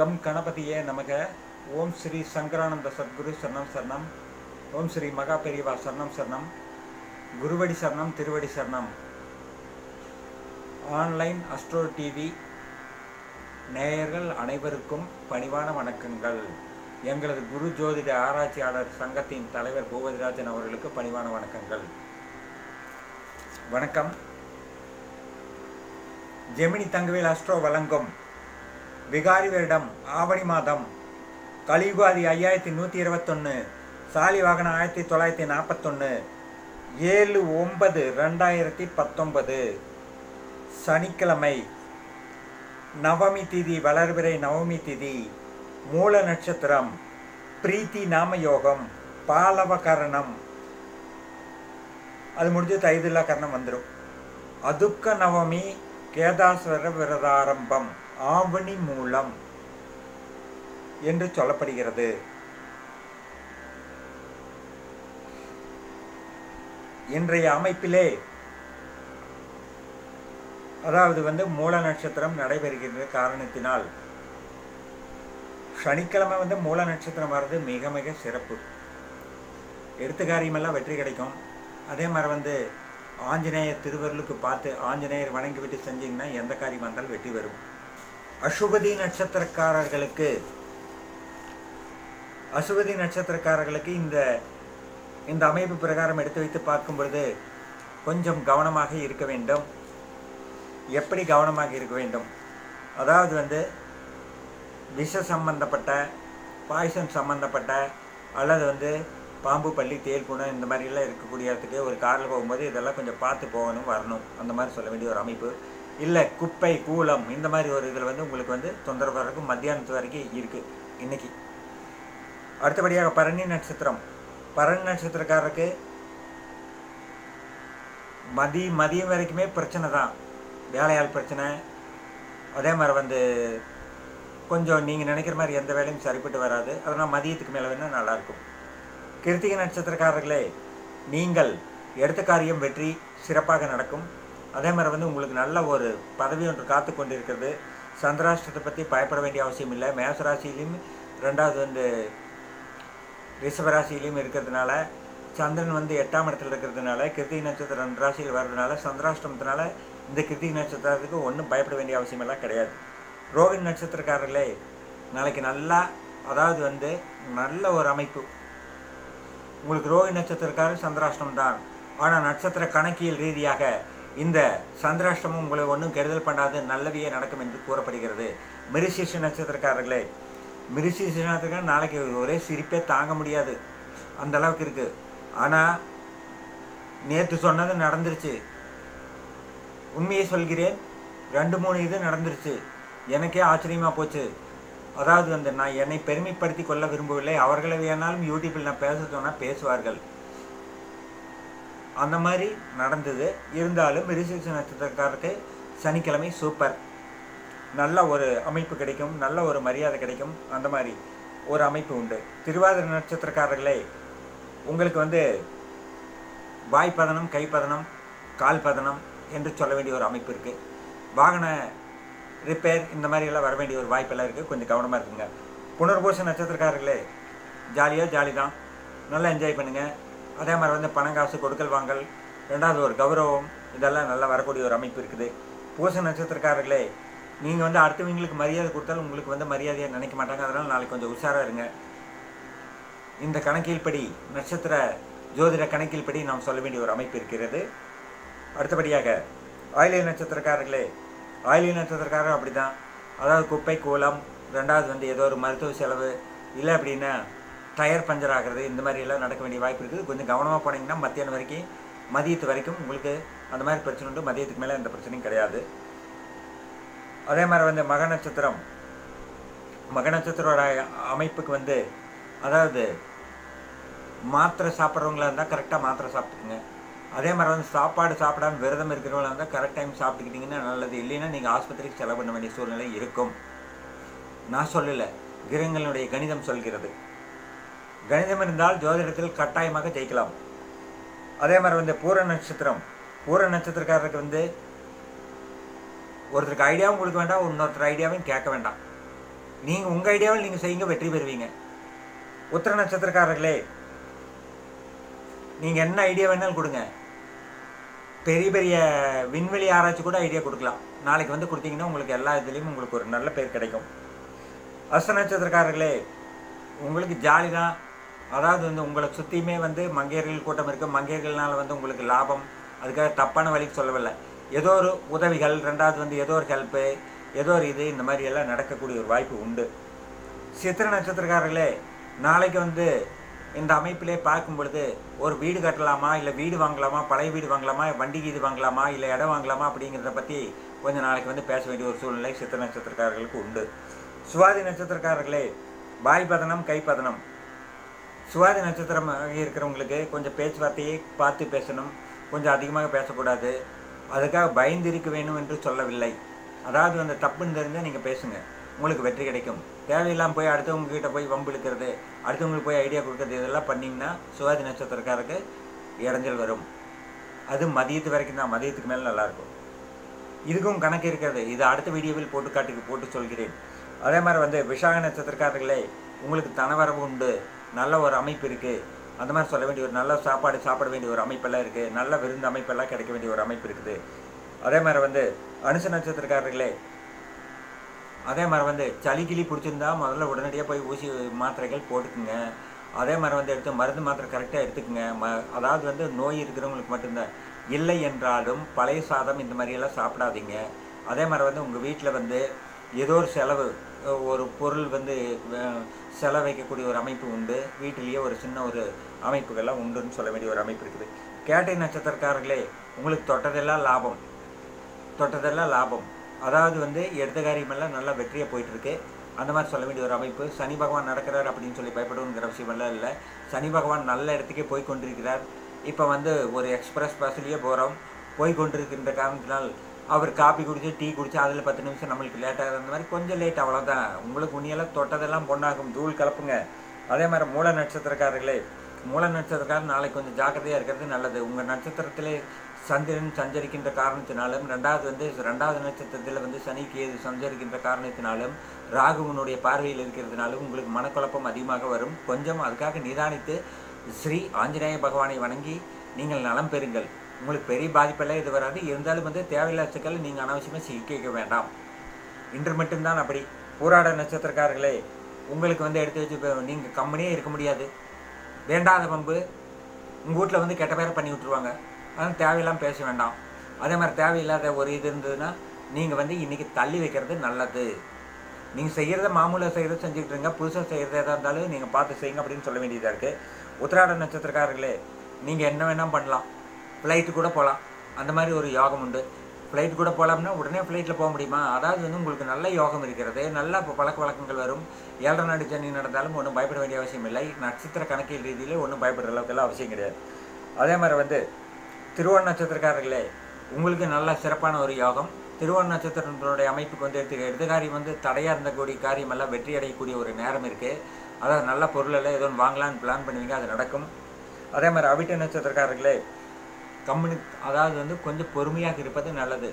come கணபதியே நமக ஓம் ஸ்ரீ சங்கரானந்த சத்குரு சரணம் சரணம் ஓம் ஸ்ரீ மகா பெரியவா சரணம் சரணம் குருவடி சரணம் திருவடி சரணம் ஆன்லைன் அஸ்ட்ரோ டிவி நேயர்கள் அனைவருக்கும் பணிவான வணக்கங்கள் எங்களது குரு ஜோதிட ஆராய்ச்சியாளர் சங்கத்தின் தலைவர் பூபதிராஜன் அவர்களுக்கு பணிவான வணக்கங்கள் வணக்கம் ஜெமினி தங்கவேல் அஸ்ட்ரோ வழங்கும் விகாரி வருடம் ஆவணி மாதம் கலியுகாதி ஐயாயிரத்தி நூற்றி இருபத்தொன்று சாலி வாகனம் ஆயிரத்தி தொள்ளாயிரத்தி நாற்பத்தொன்று ஏழு ஒன்பது ரெண்டாயிரத்தி பத்தொன்பது சனிக்கிழமை நவமி திதி வளர்பிறை நவமி திதி மூல நட்சத்திரம் பிரீத்தி நாமயோகம் பாலவ கரணம் அது முடிஞ்சு தைதுல்லா கரணம் வந்துடும் அதுக்க நவமி கேதாஸ்வர விரதாரம்பம் ஆவணி மூலம் என்று சொல்லப்படுகிறது இன்றைய அமைப்பிலே அதாவது வந்து மூல நட்சத்திரம் நடைபெறுகின்ற காரணத்தினால் சனிக்கிழமை வந்து மூல நட்சத்திரம் வர்றது மிக மிக சிறப்பு எடுத்த காரியமெல்லாம் வெற்றி கிடைக்கும் அதே மாதிரி வந்து ஆஞ்சநேயர் திருவருளுக்கு பார்த்து ஆஞ்சநேயர் வணங்கி விட்டு செஞ்சீங்கன்னா எந்த காரியம் வந்தாலும் வெற்றி வரும் அசுபதி நட்சத்திரக்காரர்களுக்கு அசுபதி நட்சத்திரக்காரர்களுக்கு இந்த இந்த அமைப்பு பிரகாரம் எடுத்து வைத்து பார்க்கும் பொழுது கொஞ்சம் கவனமாக இருக்க வேண்டும் எப்படி கவனமாக இருக்க வேண்டும் அதாவது வந்து விஷ சம்பந்தப்பட்ட பாய்சன் சம்பந்தப்பட்ட அல்லது வந்து பாம்பு பள்ளி தேல் புணம் இந்த மாதிரிலாம் இருக்கக்கூடிய இடத்துக்கு ஒரு காரில் போகும்போது இதெல்லாம் கொஞ்சம் பார்த்து போகணும் வரணும் அந்த மாதிரி சொல்ல வேண்டிய ஒரு அமைப்பு இல்லை குப்பை கூலம் இந்த மாதிரி ஒரு இதில் வந்து உங்களுக்கு வந்து தொந்தரவு வரைக்கும் மத்தியானத்து வரைக்கும் இருக்குது இன்னைக்கு அடுத்தபடியாக பரணி நட்சத்திரம் பரணி நட்சத்திரக்காரருக்கு மதி மதியம் வரைக்குமே பிரச்சனை தான் வேலையாள் பிரச்சனை அதே மாதிரி வந்து கொஞ்சம் நீங்கள் நினைக்கிற மாதிரி எந்த வேலையும் சரிப்பட்டு வராது அதனால் மதியத்துக்கு மேலே வேணால் நல்லாயிருக்கும் கிருத்திகை நட்சத்திரக்காரர்களே நீங்கள் எடுத்த காரியம் வெற்றி சிறப்பாக நடக்கும் அதே மாதிரி வந்து உங்களுக்கு நல்ல ஒரு பதவி ஒன்று காத்து கொண்டிருக்கிறது சந்திராஷ்டத்தை பற்றி பயப்பட வேண்டிய அவசியம் இல்லை மேசராசிலையும் ரெண்டாவது வந்து ரிஷபராசிலையும் இருக்கிறதுனால சந்திரன் வந்து எட்டாம் இடத்துல இருக்கிறதுனால கிருத்திகை நட்சத்திரம் ரெண்டு ராசியில் வர்றதுனால சந்திராஷ்டமத்தினால இந்த கிருத்திகை நட்சத்திரத்துக்கு ஒன்றும் பயப்பட வேண்டிய அவசியமெல்லாம் கிடையாது ரோகிணி நட்சத்திரக்காரர்களே நாளைக்கு நல்லா அதாவது வந்து நல்ல ஒரு அமைப்பு உங்களுக்கு ரோகிணி நட்சத்திரக்காரர் சந்திராஷ்டம் தான் ஆனால் நட்சத்திர கணக்கியல் ரீதியாக இந்த சந்திராஷ்டமம் உங்களை ஒன்றும் கெடுதல் பண்ணாது நல்லவையே நடக்கும் என்று கூறப்படுகிறது மிருசீஷ நட்சத்திரக்காரர்களே மிருசீஷ நட்சத்திரக்காரர் நாளைக்கு ஒரே சிரிப்பே தாங்க முடியாது அந்த அளவுக்கு இருக்குது ஆனால் நேற்று சொன்னது நடந்துருச்சு உண்மையை சொல்கிறேன் ரெண்டு மூணு இது நடந்துருச்சு எனக்கே ஆச்சரியமாக போச்சு அதாவது வந்து நான் என்னை பெருமைப்படுத்தி கொள்ள விரும்பவில்லை அவர்களை வேணாலும் யூடியூப்பில் நான் பேச சொன்னால் பேசுவார்கள் அந்த மாதிரி நடந்தது இருந்தாலும் ரிசர்ச் நட்சத்திரக்காரருக்கு சனிக்கிழமை சூப்பர் நல்ல ஒரு அமைப்பு கிடைக்கும் நல்ல ஒரு மரியாதை கிடைக்கும் அந்த மாதிரி ஒரு அமைப்பு உண்டு திருவாதிரை நட்சத்திரக்காரர்களே உங்களுக்கு வந்து வாய்ப்பதனம் கைப்பதனம் கால் பதனம் என்று சொல்ல வேண்டிய ஒரு அமைப்பு இருக்குது வாகன ரிப்பேர் இந்த மாதிரி எல்லாம் வர வேண்டிய ஒரு வாய்ப்பெல்லாம் இருக்குது கொஞ்சம் கவனமாக இருக்குங்க புனர்பூச நட்சத்திரக்காரர்களே ஜாலியாக ஜாலி தான் நல்லா என்ஜாய் பண்ணுங்கள் அதே மாதிரி வந்து பணம் காசு கொடுக்கல் வாங்கல் ரெண்டாவது ஒரு கௌரவம் இதெல்லாம் நல்லா வரக்கூடிய ஒரு அமைப்பு இருக்குது பூச நட்சத்திரக்காரர்களே நீங்கள் வந்து அடுத்தவங்களுக்கு மரியாதை கொடுத்தாலும் உங்களுக்கு வந்து மரியாதையை நினைக்க மாட்டாங்க அதனால் நாளைக்கு கொஞ்சம் உஷாராக இருங்க இந்த கணக்கில்படி நட்சத்திர ஜோதிட கணக்கில்படி நாம் சொல்ல வேண்டிய ஒரு அமைப்பு இருக்கிறது அடுத்தபடியாக ஆயிலிய நட்சத்திரக்காரர்களே ஆயிலிய நட்சத்திரக்காரர் அப்படி தான் அதாவது குப்பை கூலம் ரெண்டாவது வந்து ஏதோ ஒரு மருத்துவ செலவு இல்லை அப்படின்னா டயர் பஞ்சர் ஆகிறது இந்த மாதிரி எல்லாம் நடக்க வேண்டிய வாய்ப்பு இருக்குது கொஞ்சம் கவனமாக போனீங்கன்னா மத்தியானம் வரைக்கும் மதியத்து வரைக்கும் உங்களுக்கு அந்த மாதிரி பிரச்சனை உண்டு மதியத்துக்கு மேலே எந்த பிரச்சனையும் கிடையாது அதே மாதிரி வந்து மக நட்சத்திரம் மக நட்சத்திரோட அமைப்புக்கு வந்து அதாவது மாத்திரை சாப்பிட்றவங்களா இருந்தால் கரெக்டாக மாத்திரை சாப்பிட்டுக்குங்க அதே மாதிரி வந்து சாப்பாடு சாப்பிடாம விரதம் இருக்கிறவங்களா இருந்தால் கரெக்ட் டைம் சாப்பிட்டுக்கிட்டிங்கன்னா நல்லது இல்லைன்னா நீங்கள் ஆஸ்பத்திரிக்கு செலவு பண்ண வேண்டிய சூழ்நிலை இருக்கும் நான் சொல்லலை கிரகங்களுடைய கணிதம் சொல்கிறது கணிதம் இருந்தால் ஜோதிடத்தில் கட்டாயமாக ஜெயிக்கலாம் அதே மாதிரி வந்து பூர நட்சத்திரம் பூர நட்சத்திரக்காரருக்கு வந்து ஒருத்தருக்கு ஐடியாவும் கொடுக்க வேண்டாம் இன்னொருத்தர் ஐடியாவையும் கேட்க வேண்டாம் நீங்கள் உங்கள் ஐடியாவில் நீங்கள் செய்யுங்க வெற்றி பெறுவீங்க உத்திர நட்சத்திரக்காரர்களே நீங்கள் என்ன ஐடியா வேணாலும் கொடுங்க பெரிய பெரிய விண்வெளி ஆராய்ச்சி கூட ஐடியா கொடுக்கலாம் நாளைக்கு வந்து கொடுத்தீங்கன்னா உங்களுக்கு எல்லா இதுலேயும் உங்களுக்கு ஒரு நல்ல பேர் கிடைக்கும் அஸ்த நட்சத்திரக்காரர்களே உங்களுக்கு ஜாலி தான் அதாவது வந்து உங்களை சுற்றியுமே வந்து மங்கையர்கள் கூட்டம் இருக்குது மங்கையர்கள்னால வந்து உங்களுக்கு லாபம் அதுக்காக தப்பான வழிக்கு சொல்லவில்லை ஏதோ ஒரு உதவிகள் ரெண்டாவது வந்து ஏதோ ஒரு ஹெல்ப்பு ஏதோ ஒரு இது இந்த மாதிரி எல்லாம் நடக்கக்கூடிய ஒரு வாய்ப்பு உண்டு சித்திர நட்சத்திரக்காரர்களே நாளைக்கு வந்து இந்த அமைப்பிலே பார்க்கும் பொழுது ஒரு வீடு கட்டலாமா இல்லை வீடு வாங்கலாமா பழைய வீடு வாங்கலாமா வண்டி இது வாங்கலாமா இல்லை இடம் வாங்கலாமா அப்படிங்கிறத பற்றி கொஞ்சம் நாளைக்கு வந்து பேச வேண்டிய ஒரு சூழ்நிலை சித்திர நட்சத்திரக்காரர்களுக்கு உண்டு சுவாதி நட்சத்திரக்காரர்களே வாய் பதனம் கை பதனம் சுவாதி நட்சத்திரம் இருக்கிறவங்களுக்கு கொஞ்சம் பேச்சுவார்த்தையை பார்த்து பேசணும் கொஞ்சம் அதிகமாக பேசக்கூடாது அதுக்காக பயந்து இருக்க வேணும் என்று சொல்லவில்லை அதாவது அந்த தப்புன்னு தெரிஞ்சால் நீங்கள் பேசுங்க உங்களுக்கு வெற்றி கிடைக்கும் தேவையில்லாமல் போய் அடுத்தவங்க கிட்ட போய் வம்பு இழுக்கிறது அடுத்தவங்களுக்கு போய் ஐடியா கொடுக்கறது இதெல்லாம் பண்ணிங்கன்னா சுவாதி நட்சத்திரக்காரருக்கு இடைஞ்சல் வரும் அது மதியத்து வரைக்கும் தான் மதியத்துக்கு மேலே நல்லாயிருக்கும் இதுக்கும் கணக்கு இருக்கிறது இது அடுத்த வீடியோவில் போட்டு காட்டுக்கு போட்டு சொல்கிறேன் அதே மாதிரி வந்து விஷாக நட்சத்திரக்காரர்களே உங்களுக்கு தனவரவு உண்டு நல்ல ஒரு அமைப்பு இருக்குது அந்த மாதிரி சொல்ல வேண்டிய ஒரு நல்ல சாப்பாடு சாப்பிட வேண்டிய ஒரு அமைப்பெல்லாம் இருக்குது நல்ல விருந்து அமைப்பெல்லாம் கிடைக்க வேண்டிய ஒரு அமைப்பு இருக்குது அதே மாதிரி வந்து அனுச நட்சத்திரக்காரர்களே அதே மாதிரி வந்து சளி கிளி பிடிச்சிருந்தா முதல்ல உடனடியாக போய் ஊசி மாத்திரைகள் போட்டுக்குங்க அதே மாதிரி வந்து எடுத்து மருந்து மாத்திரை கரெக்டாக எடுத்துக்குங்க ம அதாவது வந்து நோய் இருக்கிறவங்களுக்கு மட்டும்தான் இல்லை என்றாலும் பழைய சாதம் இந்த மாதிரியெல்லாம் சாப்பிடாதீங்க அதே மாதிரி வந்து உங்கள் வீட்டில் வந்து ஏதோ ஒரு செலவு ஒரு பொருள் வந்து அஹ், செலவு வைக்கக்கூடிய ஒரு அமைப்பு உண்டு வீட்டிலேயே ஒரு சின்ன ஒரு அமைப்புகள்லாம் உண்டுன்னு சொல்ல வேண்டிய ஒரு அமைப்பு இருக்குது கேட்டை நட்சத்திரக்காரர்களே உங்களுக்கு தொட்டதெல்லாம் லாபம் தொட்டதெல்லாம் லாபம் அதாவது வந்து எடுத்த காரியமெல்லாம் நல்லா வெற்றியாக போயிட்டுருக்கு அந்த மாதிரி சொல்ல வேண்டிய ஒரு அமைப்பு சனி பகவான் நடக்கிறார் அப்படின்னு சொல்லி பயப்படணுங்கிற விஷயமெல்லாம் இல்லை சனி பகவான் நல்ல இடத்துக்கே போய் கொண்டிருக்கிறார் இப்போ வந்து ஒரு எக்ஸ்பிரஸ் பஸ்லேயே போகிறோம் போய் கொண்டிருக்கின்ற காரணத்தினால் அவர் காப்பி குடிச்சு டீ குடிச்சு அதில் பத்து நிமிஷம் நம்மளுக்கு லேட்டாக அந்த மாதிரி கொஞ்சம் லேட் அவ்வளோதான் உங்களுக்கு உன்னியெல்லாம் தொட்டதெல்லாம் பொண்ணாகும் தூள் கலப்புங்க அதே மாதிரி மூல நட்சத்திரக்காரர்களே மூல நட்சத்திரக்காரர் நாளைக்கு கொஞ்சம் ஜாக்கிரதையாக இருக்கிறது நல்லது உங்கள் நட்சத்திரத்திலே சந்திரன் சஞ்சரிக்கின்ற காரணத்தினாலும் ரெண்டாவது வந்து ரெண்டாவது நட்சத்திரத்தில் வந்து சனி கேது சஞ்சரிக்கின்ற காரணத்தினாலும் ராகுவனுடைய பார்வையில் இருக்கிறதுனாலும் உங்களுக்கு மனக்குழப்பம் அதிகமாக வரும் கொஞ்சம் அதுக்காக நிதானித்து ஸ்ரீ ஆஞ்சநேய பகவானை வணங்கி நீங்கள் நலம் பெறுங்கள் உங்களுக்கு பெரிய பாதிப்பெல்லாம் இது வராது இருந்தாலும் வந்து தேவையில்லாத சிக்கல் நீங்கள் அனாவசியமாக சிக்கிக்க வேண்டாம் இன்று மட்டும்தான் அப்படி போராட நட்சத்திரக்காரர்களே உங்களுக்கு வந்து எடுத்து வச்சு இப்போ நீங்கள் கம்பெனியே இருக்க முடியாது வேண்டாத பம்பு உங்கள் வீட்டில் வந்து கெட்ட பேரை பண்ணி விட்ருவாங்க அதனால் தேவையில்லாமல் பேச வேண்டாம் அதே மாதிரி தேவையில்லாத ஒரு இது இருந்ததுன்னா நீங்கள் வந்து இன்றைக்கி தள்ளி வைக்கிறது நல்லது நீங்கள் செய்கிறத மாமூலாக செய்கிறத செஞ்சுக்கிட்டு இருங்க புதுசாக செய்கிறதா இருந்தாலும் நீங்கள் பார்த்து செய்யுங்க அப்படின்னு சொல்ல வேண்டியதாக இருக்குது உத்திராட நட்சத்திரக்காரர்களே நீங்கள் என்ன வேணால் பண்ணலாம் ஃப்ளைட்டு கூட போகலாம் அந்த மாதிரி ஒரு யோகம் உண்டு ஃப்ளைட் கூட போகலாம்னா உடனே ஃப்ளைட்டில் போக முடியுமா அதாவது வந்து உங்களுக்கு நல்ல யோகம் இருக்கிறது நல்ல ப- பழக்க வழக்கங்கள் வரும் ஏழரை நாடு ஜன்னி நடந்தாலும் ஒன்றும் பயப்பட வேண்டிய அவசியம் இல்லை நட்சத்திர கணக்கியல் ரீதியில் ஒன்றும் பயப்படுற அளவுக்கெல்லாம் அவசியம் கிடையாது அதே மாதிரி வந்து திருவோண நட்சத்திரக்காரர்களே உங்களுக்கு நல்ல சிறப்பான ஒரு யோகம் திருவோண நட்சத்திரத்தினுடைய அமைப்புக்கு வந்து எடுத்து எடுத்த காரியம் வந்து தடையாக இருந்தக்கூடிய காரியம் எல்லாம் வெற்றி அடையக்கூடிய ஒரு நேரம் இருக்குது அதாவது நல்ல பொருள் எல்லாம் ஏதோ ஒன்று வாங்கலான்னு பிளான் பண்ணுவீங்க அது நடக்கும் அதே மாதிரி அவிட்ட நட்சத்திரக்காரர்களே கம்பெனி அதாவது வந்து கொஞ்சம் பொறுமையாக இருப்பது நல்லது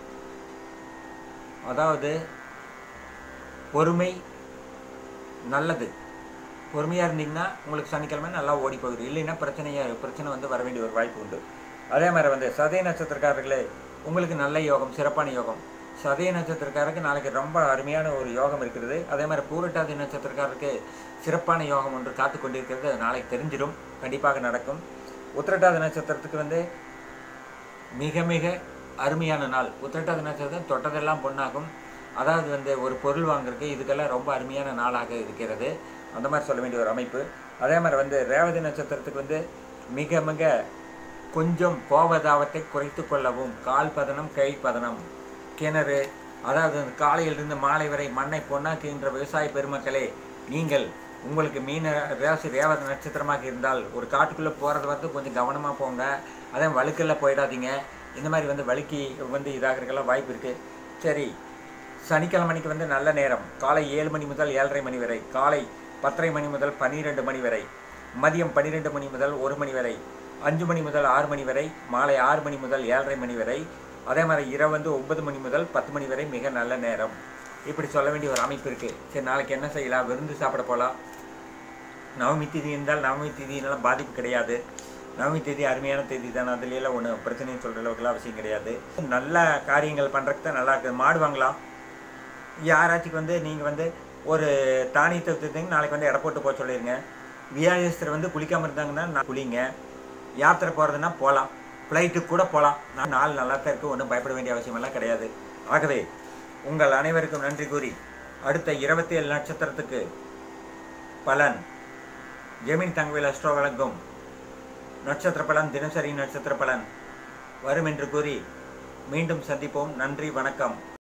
அதாவது பொறுமை நல்லது பொறுமையாக இருந்தீங்கன்னா உங்களுக்கு சனிக்கிழமை நல்லா ஓடி போயிடும் இல்லைன்னா பிரச்சனையாக பிரச்சனை வந்து வர வேண்டிய ஒரு வாய்ப்பு உண்டு அதே மாதிரி வந்து சதய நட்சத்திரக்காரர்களே உங்களுக்கு நல்ல யோகம் சிறப்பான யோகம் சதய நட்சத்திரக்காரருக்கு நாளைக்கு ரொம்ப அருமையான ஒரு யோகம் இருக்கிறது அதே மாதிரி பூரட்டாதி நட்சத்திரக்காரருக்கு சிறப்பான யோகம் ஒன்று காத்து கொண்டிருக்கிறது அது நாளைக்கு தெரிஞ்சிடும் கண்டிப்பாக நடக்கும் உத்திரட்டாதி நட்சத்திரத்துக்கு வந்து மிக மிக அருமையான நாள் உத்திரட்டாதி நட்சத்திரம் தொட்டதெல்லாம் பொண்ணாகும் அதாவது வந்து ஒரு பொருள் வாங்குறதுக்கு இதுக்கெல்லாம் ரொம்ப அருமையான நாளாக இருக்கிறது அந்த மாதிரி சொல்ல வேண்டிய ஒரு அமைப்பு அதே மாதிரி வந்து ரேவதி நட்சத்திரத்துக்கு வந்து மிக மிக கொஞ்சம் கோபதாபத்தை குறைத்து கொள்ளவும் கால் பதனம் கை பதனம் கிணறு அதாவது அந்த காலையிலிருந்து மாலை வரை மண்ணை பொன்னாக்குகின்ற விவசாய பெருமக்களே நீங்கள் உங்களுக்கு மீன ராசி ரேவதி நட்சத்திரமாக இருந்தால் ஒரு காட்டுக்குள்ளே போகிறது வந்து கொஞ்சம் கவனமாக போங்க அதே வழுக்கல்ல போயிடாதீங்க இந்த மாதிரி வந்து வழுக்கி வந்து இதாகிறதுக்கெல்லாம் வாய்ப்பு இருக்குது சரி சனிக்கிழமைக்கு வந்து நல்ல நேரம் காலை ஏழு மணி முதல் ஏழரை மணி வரை காலை பத்தரை மணி முதல் பன்னிரெண்டு மணி வரை மதியம் பன்னிரெண்டு மணி முதல் ஒரு மணி வரை அஞ்சு மணி முதல் ஆறு மணி வரை மாலை ஆறு மணி முதல் ஏழரை மணி வரை அதே மாதிரி இரவு வந்து ஒன்பது மணி முதல் பத்து மணி வரை மிக நல்ல நேரம் இப்படி சொல்ல வேண்டிய ஒரு அமைப்பு இருக்குது சரி நாளைக்கு என்ன செய்யலாம் விருந்து சாப்பிட போகலாம் நவமி திதி இருந்தால் நவமி திதினால பாதிப்பு கிடையாது நவமி தேதி அருமையான தேதி தானே அதுல ஒன்றும் பிரச்சனைன்னு சொல்கிற அளவுக்குலாம் அவசியம் கிடையாது நல்ல காரியங்கள் பண்ணுறதுக்கு தான் நல்லா இருக்குது மாடு வாங்கலாம் யாராச்சும் வந்து நீங்கள் வந்து ஒரு தானியத்தை விற்றுத்தீங்க நாளைக்கு வந்து எடை போட்டு போக சொல்லிடுங்க வியாதிஸ்தர் வந்து குளிக்காமல் இருந்தாங்கன்னா நான் குளிங்க யாத்திரை போகிறதுனா போகலாம் ஃப்ளைட்டுக்கு கூட போகலாம் நான் நாள் நல்லா தான் இருக்குது ஒன்றும் பயப்பட வேண்டிய அவசியமெல்லாம் கிடையாது ஆகவே உங்கள் அனைவருக்கும் நன்றி கூறி அடுத்த இருபத்தி ஏழு நட்சத்திரத்துக்கு பலன் ஜெமின் தங்கவேல் அஸ்ட்ரோ வழங்கும் நட்சத்திர பலன் தினசரி நட்சத்திர பலன் வரும் என்று கூறி மீண்டும் சந்திப்போம் நன்றி வணக்கம்